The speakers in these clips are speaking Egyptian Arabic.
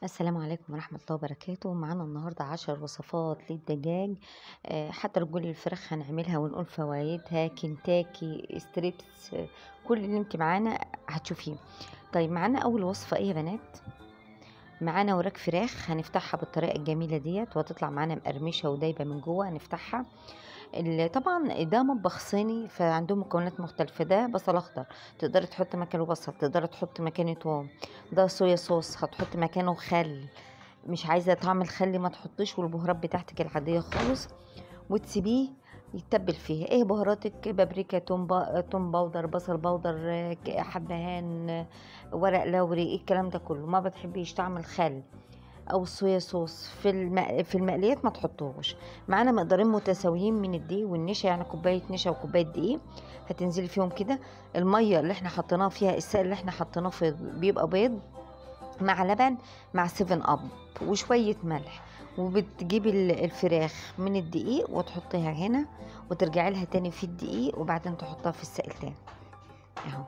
السلام عليكم ورحمة الله وبركاته معانا النهاردة عشر وصفات للدجاج آه، حتى رجول الفراخ هنعملها ونقول فوائدها كنتاكي ستريبس آه، كل اللي انت معانا هتشوفيه طيب معانا اول وصفة ايه يا بنات معانا وراك فراخ هنفتحها بالطريقة الجميلة ديت وهتطلع معانا مقرمشة ودايبة من جوه هنفتحها ال- طبعا ده مطبخ صيني فعندهم مكونات مختلفة ده بصل اخضر تقدر تحط مكانه بصل تقدر تحط مكانه توم ده صويا صوص هتحط مكانه خل مش عايزة طعم الخل ما تحطيش والبهارات بتاعتك العادية خالص وتسيبيه يتبل فيه ايه بهاراتك بابريكا توم با... توم باودر بصل باودر آه، ك- حبهان آه، ورق لوري ايه الكلام ده كله ما بتحبيش طعم الخل او الصويا صوص في الم... في المقليات ما تحطوش معانا مقدارين متساويين من الدقيق والنشا يعني كوبايه نشا وكوبايه دقيق هتنزلي فيهم كده الميه اللي احنا حطيناها فيها السائل اللي احنا حطيناه في بيبقى بيض مع لبن مع سيفن اب وشويه ملح وبتجيبي ال- الفراخ من الدقيق وتحطيها هنا وترجعي لها تاني في الدقيق وبعدين تحطها في السائل تاني اهو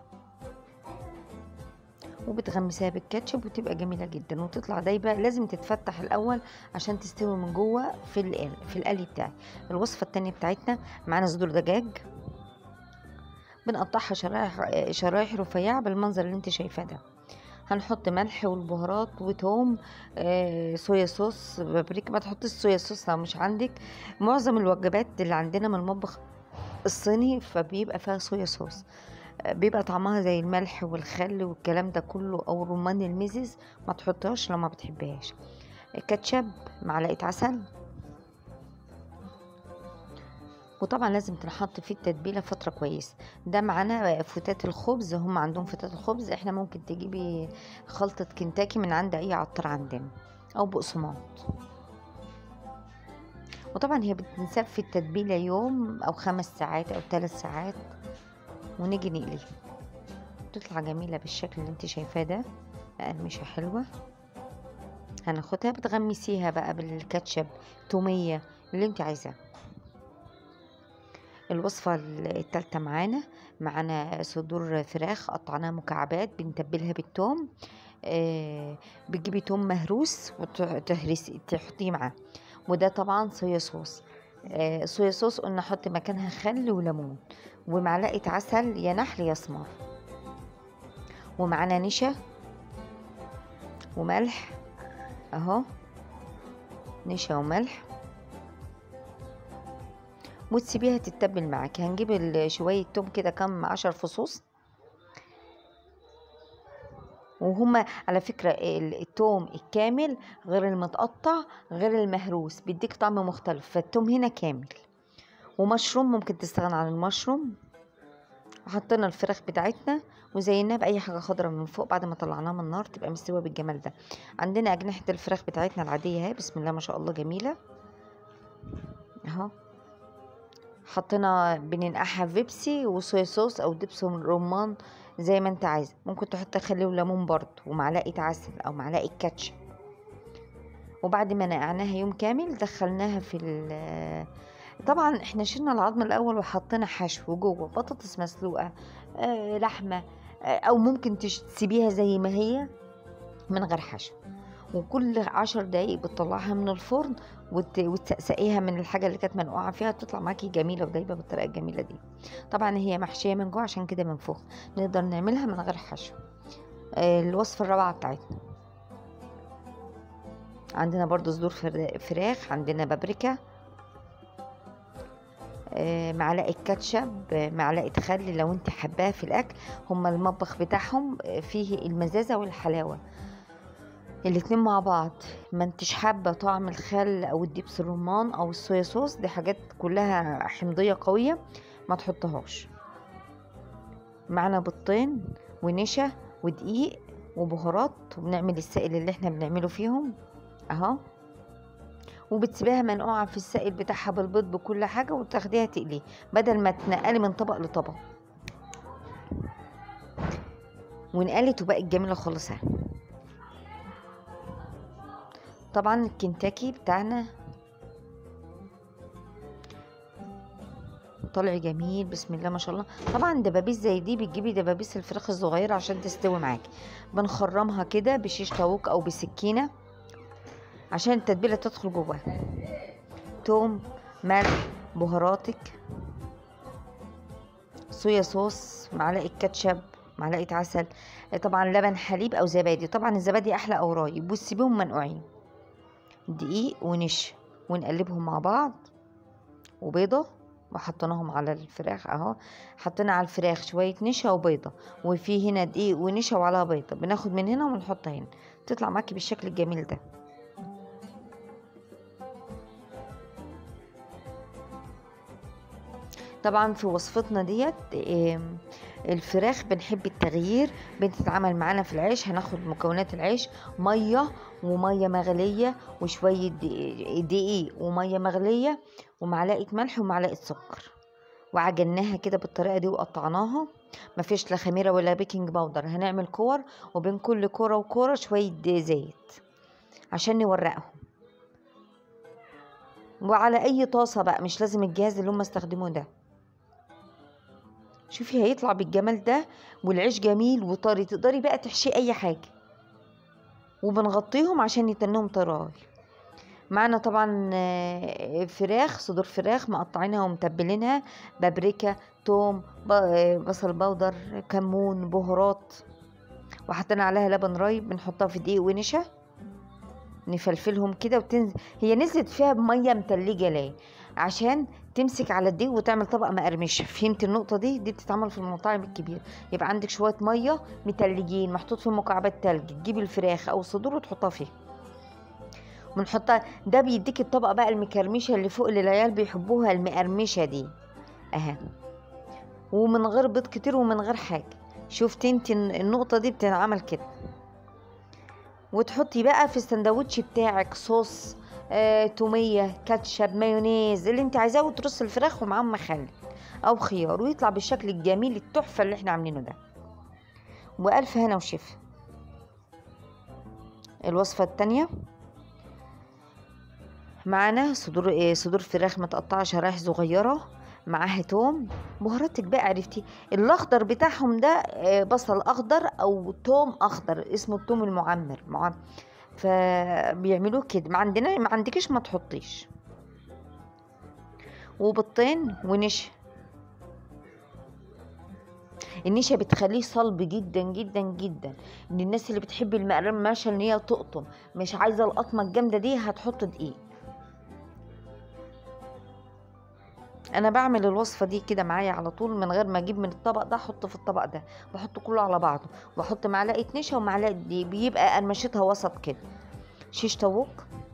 وبتغمسيها بالكاتشب وتبقى جميله جدا وتطلع دايبه لازم تتفتح الاول عشان تستوي من جوه في القل في القلي بتاعي الوصفه التانية بتاعتنا معانا صدور دجاج بنقطعها شرايح شرايح رفيعه بالمنظر اللي انت شايفاه ده هنحط ملح والبهارات وتوم آه صويا صوص بابريكا ما تحطيش صويا صوص لو مش عندك معظم الوجبات اللي عندنا من المطبخ الصيني فبيبقى فيها صويا صوص آه، بيبقى طعمها زي الملح والخل والكلام ده كله او رمان الميزز ما تحطهاش لو ما بتحبهاش كاتشب معلقه عسل وطبعا لازم تنحط فيه التتبيله فتره كويسه ده معانا فتات الخبز هم عندهم فتات الخبز احنا ممكن تجيبي خلطه كنتاكي من عند اي عطار عندنا او بقسماط وطبعا هي بتنساب في التتبيله يوم او خمس ساعات او ثلاث ساعات ونيجي نقليها تطلع جميله بالشكل اللي انت شايفاه ده مقرمشه حلوه هناخدها بتغمسيها بقى بالكاتشب توميه اللي انت عايزاه الوصفة التالتة معانا معانا صدور فراخ قطعناها مكعبات بنتبلها بالثوم آه بتجيبي توم مهروس وتهرسي تحطيه معاه وده طبعا صويا صوص آه صويا صوص قلنا حط مكانها خل وليمون ومعلقة عسل يا نحل يا سمار ومعانا نشا وملح اهو نشا وملح وتسيبيها تتبل معاك هنجيب ال- شوية توم كده كام عشر فصوص وهما على فكرة ال- التوم الكامل غير المتقطع غير المهروس بيديك طعم مختلف فالتوم هنا كامل ومشروم ممكن تستغنى عن المشروم وحطينا الفراخ بتاعتنا وزيناها بأي حاجة خضرا من فوق بعد ما طلعناها من النار تبقى مستوية بالجمال ده عندنا أجنحة الفراخ بتاعتنا العادية اهي بسم الله ما شاء الله جميلة اهو حطينا بننقعها في بيبسي وصويا صوص او دبس رمان زي ما انت عايزه ممكن تحط خل وليمون برضه ومعلقه عسل او معلقه كاتشب وبعد ما نقعناها يوم كامل دخلناها في ال طبعا احنا شلنا العظم الاول وحطينا حشو جوه بطاطس مسلوقه آه لحمه آه او ممكن تش- تسيبيها زي ما هي من غير حشو وكل عشر دقايق بتطلعها من الفرن وت- وتسقسقيها من الحاجه اللي كانت منقوعه فيها تطلع معاكي جميله ودايبه بالطريقه الجميله دي طبعا هي محشيه من جوه عشان كده منفوخ نقدر نعملها من غير حشو آه، الوصفه الرابعه بتاعتنا عندنا برضو صدور فر- فراخ عندنا بابريكا آه، معلقه كاتشب آه، معلقه خل لو انت حباها في الاكل هما المطبخ بتاعهم آه، فيه المزازه والحلاوه الاتنين مع بعض ما انتش حابه طعم الخل او الدبس الرمان او الصويا صوص دي حاجات كلها حمضيه قويه ما تحطهاش معنا بيضتين ونشا ودقيق وبهارات وبنعمل السائل اللي احنا بنعمله فيهم اهو وبتسيبيها منقوعه في السائل بتاعها بالبيض بكل حاجه وتاخديها تقليه بدل ما تنقلي من طبق لطبق وانقلت وبقت جميله خالص اهي طبعا الكنتاكي بتاعنا طالع جميل بسم الله ما شاء الله طبعا دبابيس زي دي بتجيبي دبابيس الفراخ الصغيره عشان تستوي معاكي بنخرمها كده بشيش طاووق او بسكينه عشان التتبيله تدخل جواها توم ملح بهاراتك صويا صوص معلقه كاتشب معلقه عسل طبعا لبن حليب او زبادي طبعا الزبادي احلى او رايب وتسيبيهم منقوعين دقيق ونشا ونقلبهم مع بعض وبيضه وحطيناهم على الفراخ اهو حطينا على الفراخ شويه نشا وبيضه وفي هنا دقيق ونشا وعليها بيضه بناخد من هنا ونحط هنا تطلع معاكي بالشكل الجميل ده طبعا في وصفتنا ديت آم، الفراخ بنحب التغيير بتتعمل معانا في العيش هناخد مكونات العيش ميه وميه مغليه وشويه دقيق دقيق وميه مغليه ومعلقه ملح ومعلقه سكر وعجناها كده بالطريقه دي وقطعناها مفيش لا خميره ولا بيكنج باودر هنعمل كور وبين كل كوره وكوره شويه زيت عشان نورقهم وعلى اي طاسه بقى مش لازم الجهاز اللي هم استخدموه ده شوفي هيطلع بالجمال ده والعيش جميل وطري تقدري بقى تحشي اي حاجه وبنغطيهم عشان يتنهم طراي معنا طبعا آه، فراخ صدور فراخ مقطعينها ومتبلينها بابريكا توم ب- آه، بصل بودر كمون بهارات وحطينا عليها لبن رايب بنحطها في دقيق ونشا نفلفلهم كده وتنزل هي نزلت فيها بميه متلجه ليه عشان تمسك على الدقيق وتعمل طبقه مقرمشه فهمت النقطه دي دي بتتعمل في المطاعم الكبيره يبقى عندك شويه ميه متلجين محطوط في مكعبات تلج تجيبي الفراخ او الصدور وتحطها فيها ونحطها ده بيديك الطبقه بقى المكرمشه اللي فوق اللي العيال بيحبوها المقرمشه دي اها ومن غير بيض كتير ومن غير حاجه شفت انت النقطه دي بتنعمل كده وتحطي بقى في السندوتش بتاعك صوص آه، تومية كاتشب مايونيز اللي انت عايزاه وترص الفراخ ومعاهم مخلل او خيار ويطلع بالشكل الجميل التحفة اللي احنا عاملينه ده وألف هنا وشفا الوصفة التانية معانا صدور إيه صدور فراخ متقطعة شرايح صغيرة معاها توم بهاراتك بقى عرفتي الاخضر بتاعهم ده آه، بصل اخضر او توم اخضر اسمه التوم المعمر معمر فبيعملوه كده ما عندنا ما عندكش ما تحطيش وبيضتين ونشا النشا بتخليه صلب جدا جدا جدا من الناس اللي بتحب المقرمشه ان هي تقطم مش عايزه القطمه الجامده دي هتحط دقيق انا بعمل الوصفه دي كده معايا على طول من غير ما اجيب من الطبق ده احطه في الطبق ده بحط كله على بعضه واحط معلقه نشا ومعلقه دقيق بيبقى قرمشتها وسط كده شيش طاووق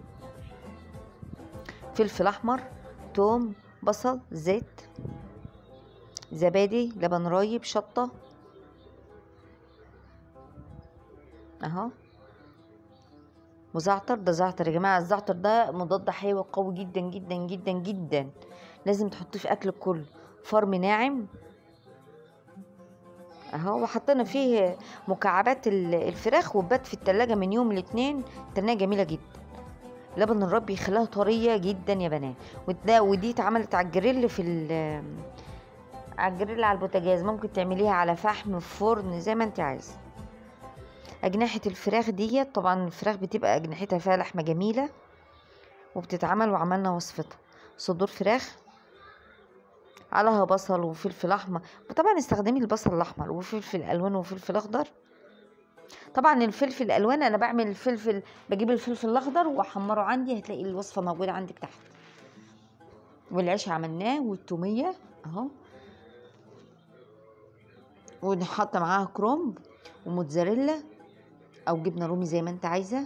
فلفل احمر توم بصل زيت زبادي لبن رايب شطه اهو وزعتر ده زعتر يا جماعه الزعتر ده مضاد حيوي قوي جدا جدا جدا جدا لازم تحطيه في اكلك كله فرم ناعم اهو وحطينا فيه مكعبات ال- الفراخ وبات في التلاجة من يوم الاثنين تنية جميلة جدا لبن الرب بيخليها طرية جدا يا بنات وده ودي اتعملت على الجريل في ال على الجريل على البوتاجاز ممكن تعمليها على فحم في فرن زي ما انت عايزه أجنحة الفراخ ديت طبعا الفراخ بتبقى أجنحتها فيها لحمة جميلة وبتتعمل وعملنا وصفتها صدور فراخ عليها بصل وفلفل أحمر وطبعا استخدمي البصل الأحمر وفلفل ألوان وفلفل أخضر طبعا الفلفل الألوان أنا بعمل الفلفل بجيب الفلفل الأخضر وأحمره عندي هتلاقي الوصفة موجودة عندك تحت والعيش عملناه والتومية أهو ونحط معاها كرومب وموتزاريلا او جبنه رومي زي ما انت عايزه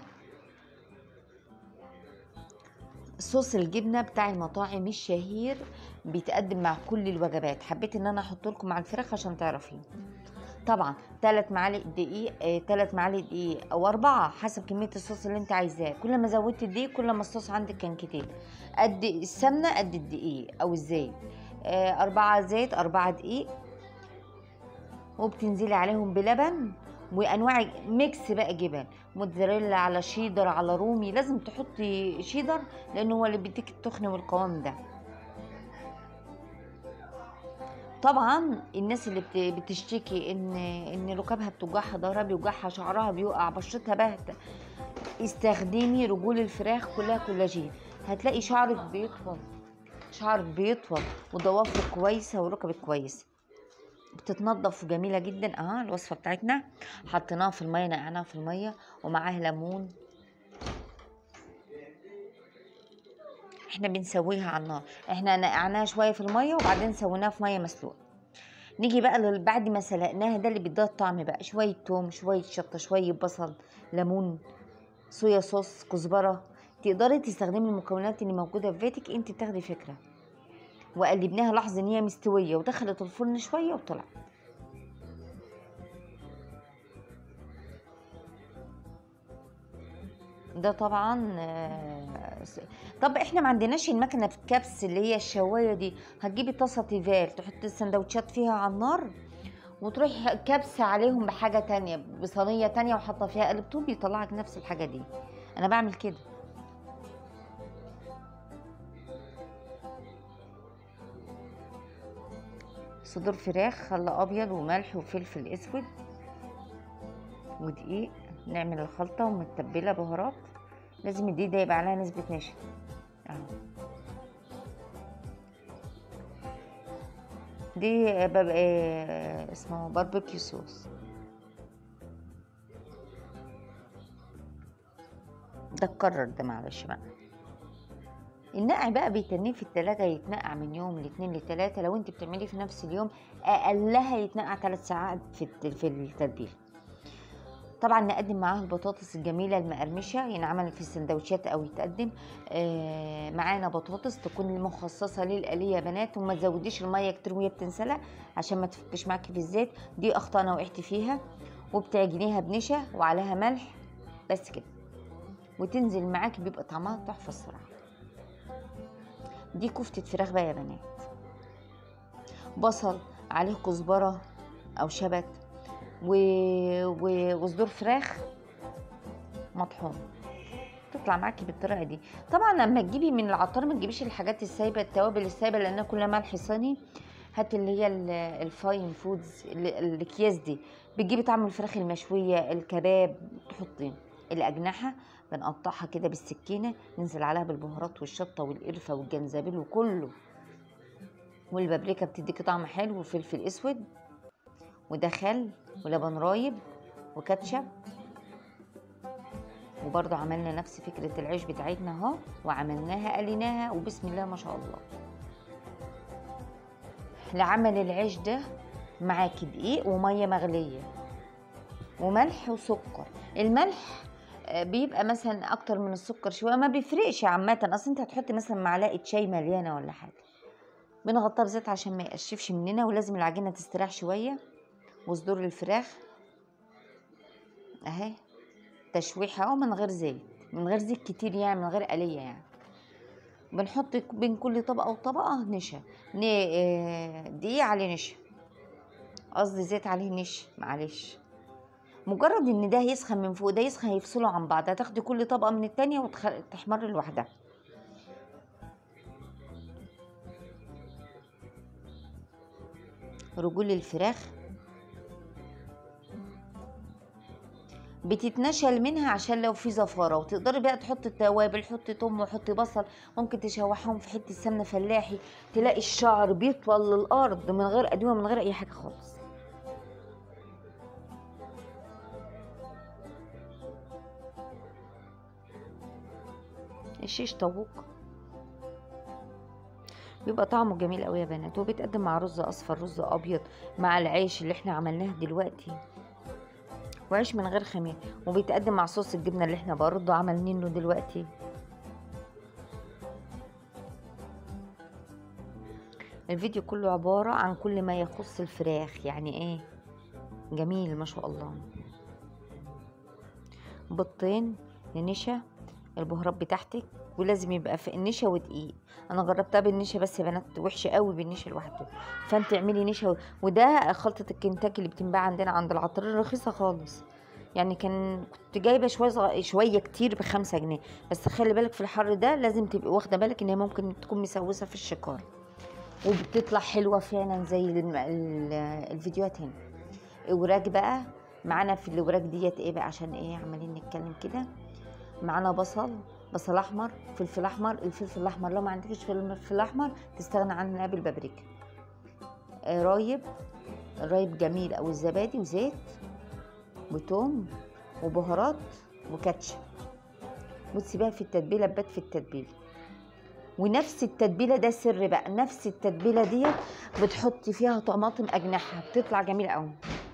صوص الجبنه بتاع المطاعم الشهير بيتقدم مع كل الوجبات حبيت ان انا احط لكم مع الفراخ عشان تعرفيه طبعا ثلاث معالق دقيق ثلاث معالق دقيق او اربعه حسب كميه الصوص اللي انت عايزاه كل ما زودت الدقيق كل ما الصوص عندك كان كتير قد السمنه قد الدقيق او الزيت آه، أربعة زيت أربعة دقيق وبتنزلي عليهم بلبن وانواع ميكس بقى جبن موتزاريلا على شيدر على رومي لازم تحطي شيدر لان هو اللي بيديك التخن والقوام ده طبعا الناس اللي بت- بتشتكي ان ان ركابها بتوجعها ظهرها بيوجعها شعرها بيقع بشرتها باهته استخدمي رجول الفراخ كلها كولاجين هتلاقي شعرك بيطول شعرك بيطول وضوافرك كويسه وركبك كويسه بتتنضف جميله جدا اها الوصفه بتاعتنا حطيناها في الميه نقعناها في الميه ومعاها ليمون احنا بنسويها على النار احنا نقعناها شويه في الميه وبعدين سويناها في ميه مسلوقه نيجي بقى لل- بعد ما سلقناها ده اللي بيديها الطعم بقى شويه توم شويه شطه شويه بصل ليمون صويا صوص كزبره تقدري تستخدمي المكونات اللي موجوده في بيتك انت تاخدي فكره وقلبناها لحظه ان هي مستويه ودخلت الفرن شويه وطلعت ده طبعا آه، س- طب احنا ما عندناش المكنه في الكبس اللي هي الشوايه دي هتجيبي طاسه تيفال تحطي السندوتشات فيها على النار وتروحي كبسه عليهم بحاجه تانية بصينيه تانية وحاطه فيها قلب طوب يطلعك نفس الحاجه دي انا بعمل كده صدور فراخ خل ابيض وملح وفلفل اسود ودقيق نعمل الخلطه ومتبله بهارات لازم الدقيق ده يبقى عليها نسبه نشا اهو دي باب آه، اسمه باربيكيو صوص ده اتكرر ده معلش بقى النقع بقى بيتنيه في التلاجة يتنقع من يوم لاتنين لتلاتة لو انت بتعمليه في نفس اليوم اقلها يتنقع ثلاث ساعات في الت- في التتبيل طبعا نقدم معاها البطاطس الجميله المقرمشه ينعمل في السندوتشات او يتقدم آه معانا بطاطس تكون مخصصه للقليه يا بنات وما تزوديش الميه كتير وهي بتنسلق عشان ما تفكش معاكي في الزيت دي اخطاء انا وقعت فيها وبتعجنيها بنشا وعليها ملح بس كده وتنزل معاكي بيبقى طعمها تحفه الصراحه دي كفتة فراخ بقى يا بنات بصل عليه كزبرة أو شبت و... و... وصدور فراخ مطحون تطلع معاكي بالطريقة دي طبعا لما تجيبي من العطار ما تجيبيش الحاجات السايبة التوابل السايبة لأنها كلها ملح صيني هاتي اللي هي ال- الفاين فودز ال- الأكياس دي بتجيبي طعم الفراخ المشوية الكباب تحطيه الأجنحة بنقطعها كده بالسكينة ننزل عليها بالبهارات والشطة والقرفة والجنزبيل وكله والبابريكا بتديكي طعم حلو وفلفل اسود وده خل ولبن رايب وكاتشب وبرضه عملنا نفس فكرة العيش بتاعتنا اهو وعملناها قليناها وبسم الله ما شاء الله لعمل العيش ده معاكي دقيق ومية مغلية وملح وسكر الملح آه، بيبقى مثلا اكتر من السكر شويه ما بيفرقش عامه اصل انت هتحطي مثلا معلقه شاي مليانه ولا حاجه بنغطيها بزيت عشان ما يقشفش مننا ولازم العجينه تستريح شويه وصدور الفراخ اهي تشويحه اهو من غير زيت من غير زيت كتير يعني من غير قليه يعني بنحط بين كل طبقه وطبقه نشا ن- آه، دقيق عليه نشا قصدي زيت عليه نشا معلش مجرد ان ده يسخن من فوق ده يسخن هيفصلوا عن بعض هتاخدي كل طبقه من التانية وتحمر لوحدها رجول الفراخ بتتنشل منها عشان لو في زفاره وتقدري بقى تحطي التوابل حطي توم وحطي بصل ممكن تشوحهم في حته سمنه فلاحي تلاقي الشعر بيطول للارض من غير ادويه من غير اي حاجه خالص الشيش طاووق بيبقى طعمه جميل قوي يا بنات وبيتقدم مع رز اصفر رز ابيض مع العيش اللي احنا عملناه دلوقتي وعيش من غير خمير وبيتقدم مع صوص الجبنه اللي احنا برضه عملنينه دلوقتي الفيديو كله عبارة عن كل ما يخص الفراخ يعني ايه جميل ما شاء الله بيضتين لنشا البهارات بتاعتك ولازم يبقى في النشا ودقيق انا جربتها بالنشا بس يا بنات وحشه قوي بالنشا لوحده فانت اعملي نشا و- وده خلطه الكنتاكي اللي بتنباع عندنا عند العطار رخيصه خالص يعني كان كنت جايبه شويه صغ... شويه كتير بخمسة جنيه بس خلي بالك في الحر ده لازم تبقي واخده بالك ان هي ممكن تكون مسوسه في الشكار وبتطلع حلوه فعلا زي الم- ال- الفيديوهات هنا اوراق بقى معانا في الاوراق ديت ايه بقى عشان ايه عمالين نتكلم كده معانا بصل بصل احمر فلفل احمر الفلفل الاحمر لو ما عندكش فلفل احمر تستغنى عنها بالبابريكا آه، رايب رايب جميل او الزبادي وزيت وتوم وبهارات وكاتشب وتسيبها في التتبيله تبات في التتبيله ونفس التتبيله ده سر بقى نفس التتبيله ديت بتحطي فيها طماطم اجنحه بتطلع جميله قوي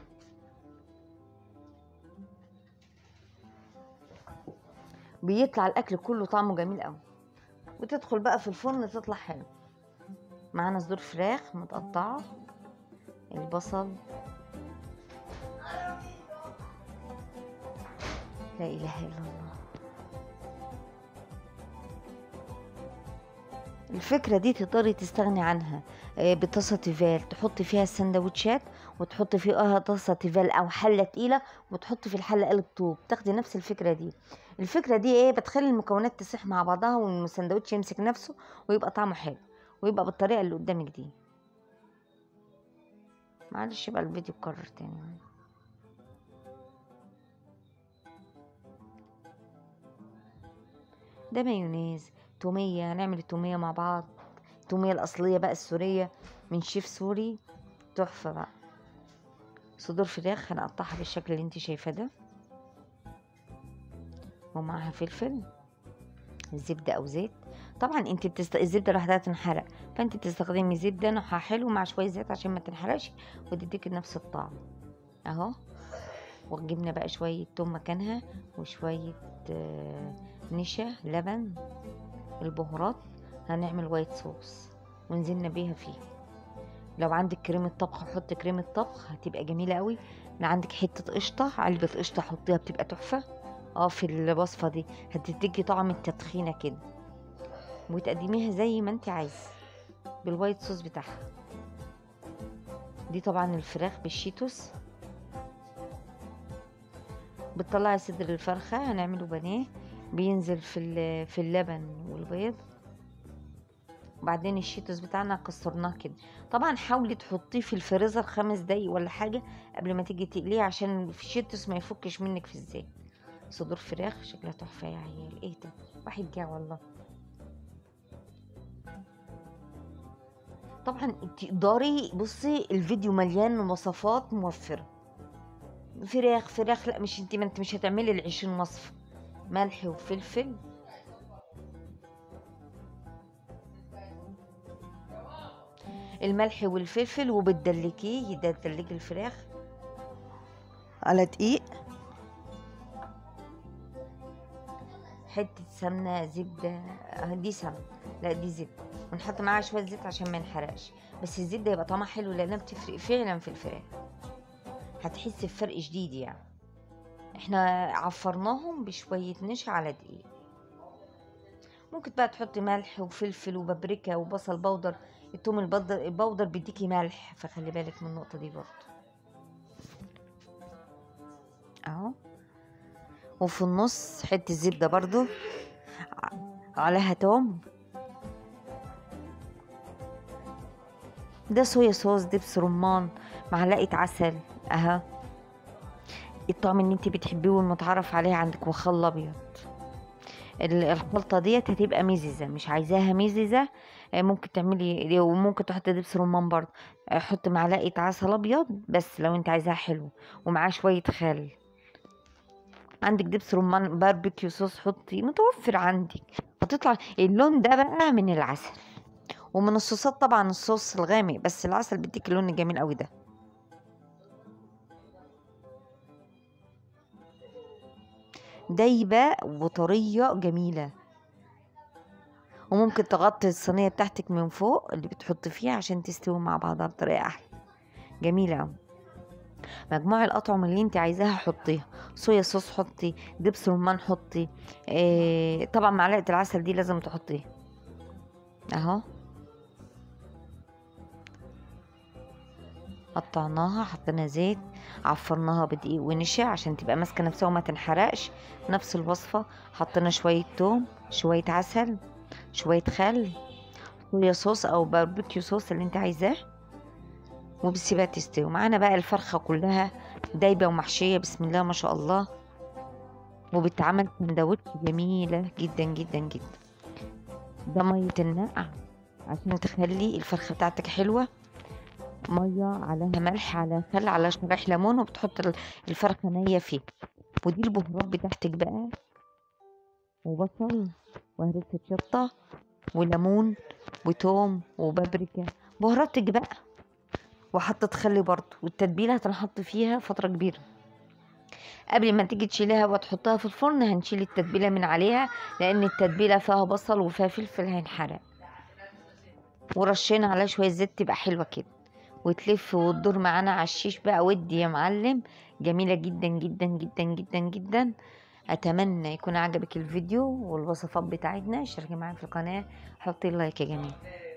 بيطلع الاكل كله طعمه جميل قوي وتدخل بقى في الفرن تطلع حلو معانا صدور فراخ متقطعه البصل لا اله الا الله الفكرة دي تقدري تستغني عنها آه، بطاسة تيفال تحطي فيها السندوتشات وتحطي فيها طاسة تيفال أو حلة تقيلة وتحطي في الحلة قلب طوب تاخدي نفس الفكرة دي الفكرة دي ايه بتخلي المكونات تسيح مع بعضها والسندوتش يمسك نفسه ويبقى طعمه حلو ويبقى بالطريقة اللي قدامك دي معلش يبقى الفيديو اتكرر تاني ده مايونيز تومية هنعمل التومية مع بعض التومية الأصلية بقى السورية من شيف سوري تحفة بقى صدور فراخ هنقطعها بالشكل اللي انت شايفاه ده ومعاها فلفل زبدة أو زيت طبعا انت بتست... الزبدة لوحدها تنحرق فانت بتستخدمي زبدة نوعها حلو مع شوية زيت عشان ما تنحرقش وتديك نفس الطعم اهو وجبنا بقى شوية توم مكانها وشوية آه، نشا لبن البهارات هنعمل وايت صوص ونزلنا بيها فيه لو عندك كريمة طبخ حط كريمة طبخ هتبقى جميلة قوي لو عندك حتة قشطة علبة قشطة حطيها بتبقى تحفة اه في الوصفة دي هتديكي طعم التدخينة كده وتقدميها زي ما انت عايزة بالوايت صوص بتاعها دي طبعا الفراخ بالشيتوس بتطلعي صدر الفرخة هنعمله بانيه بينزل في ال- في اللبن والبيض وبعدين الشيتوس بتاعنا كسرناه كده طبعا حاولي تحطيه في الفريزر خمس دقايق ولا حاجة قبل ما تيجي تقليه عشان الشيتوس ما يفكش منك في الزيت صدور فراخ شكلها تحفة يا عيال ايه ده واحد جاع والله طبعا تقدري بصي الفيديو مليان وصفات موفرة فراخ فراخ لا مش انت ما انت مش هتعملي العشرين وصفة ملح وفلفل الملح والفلفل وبتدلكيه ده تدلكي الفراخ على دقيق حتة سمنة زبدة آه، دي سمنة لا دي زبدة ونحط معاها شوية زيت عشان ما ينحرقش بس الزبدة يبقى طعمها حلو لأنها بتفرق فعلا في الفراخ هتحس بفرق شديد يعني احنا عفرناهم بشوية نشا على دقيق ممكن بقى تحطي ملح وفلفل وبابريكا وبصل بودر التوم البودر البودر بيديكي ملح فخلي بالك من النقطة دي برضه اهو وفي النص حتة زبدة برضو ع- عليها توم ده صويا صوص دبس رمان معلقة عسل اها الطعم اللي انت بتحبيه والمتعارف عليه عندك وخل ابيض ال- الخلطة ديت هتبقى مززة مش عايزاها مززة آه، ممكن تعملي وممكن تحطي دبس رمان برضه آه، حط معلقة عسل ابيض بس لو انت عايزاها حلو ومعاه شوية خل عندك دبس رمان باربيكيو صوص حطي متوفر عندك هتطلع اللون ده بقى من العسل ومن الصوصات طبعا الصوص الغامق بس العسل بيديك اللون الجميل قوي ده دايبة وطرية جميلة وممكن تغطي الصينية بتاعتك من فوق اللي بتحطي فيها عشان تستوي مع بعضها بطريقة أحلى جميلة أوي مجموع الأطعمة اللي انت عايزاها حطيها صويا صوص حطي دبس رمان حطي إيه طبعا معلقة العسل دي لازم تحطيها اهو قطعناها حطينا زيت عفرناها بدقيق ونشا عشان تبقى ماسكه نفسها وما تنحرقش نفس الوصفه حطينا شويه توم شويه عسل شويه خل صويا صوص او باربيكيو صوص اللي انت عايزاه وبتسيبها تستوي معانا بقى الفرخه كلها دايبه ومحشيه بسم الله ما شاء الله وبتعمل سندوتش جميلة جدا جدا جدا ده مية النقع عشان تخلي الفرخة بتاعتك حلوة مية عليها ملح على خل على شرايح ليمون وبتحط ال- الفرخة نية فيه ودي البهارات بتاعتك بقى وبصل وهرسة شطة وليمون وتوم وبابريكا بهاراتك بقى وحطت خل برضه والتتبيلة هتنحط فيها فترة كبيرة قبل ما تيجي تشيلها وتحطها في الفرن هنشيل التتبيلة من عليها لأن التتبيلة فيها بصل وفيها فلفل هينحرق ورشينا عليها شوية زيت تبقى حلوة كده وتلف وتدور معانا على الشيش بقى ودي يا معلم جميلة جدا جدا جدا جدا جدا أتمنى يكون عجبك الفيديو والوصفات بتاعتنا اشتركي معايا في القناة حطي لايك يا جميل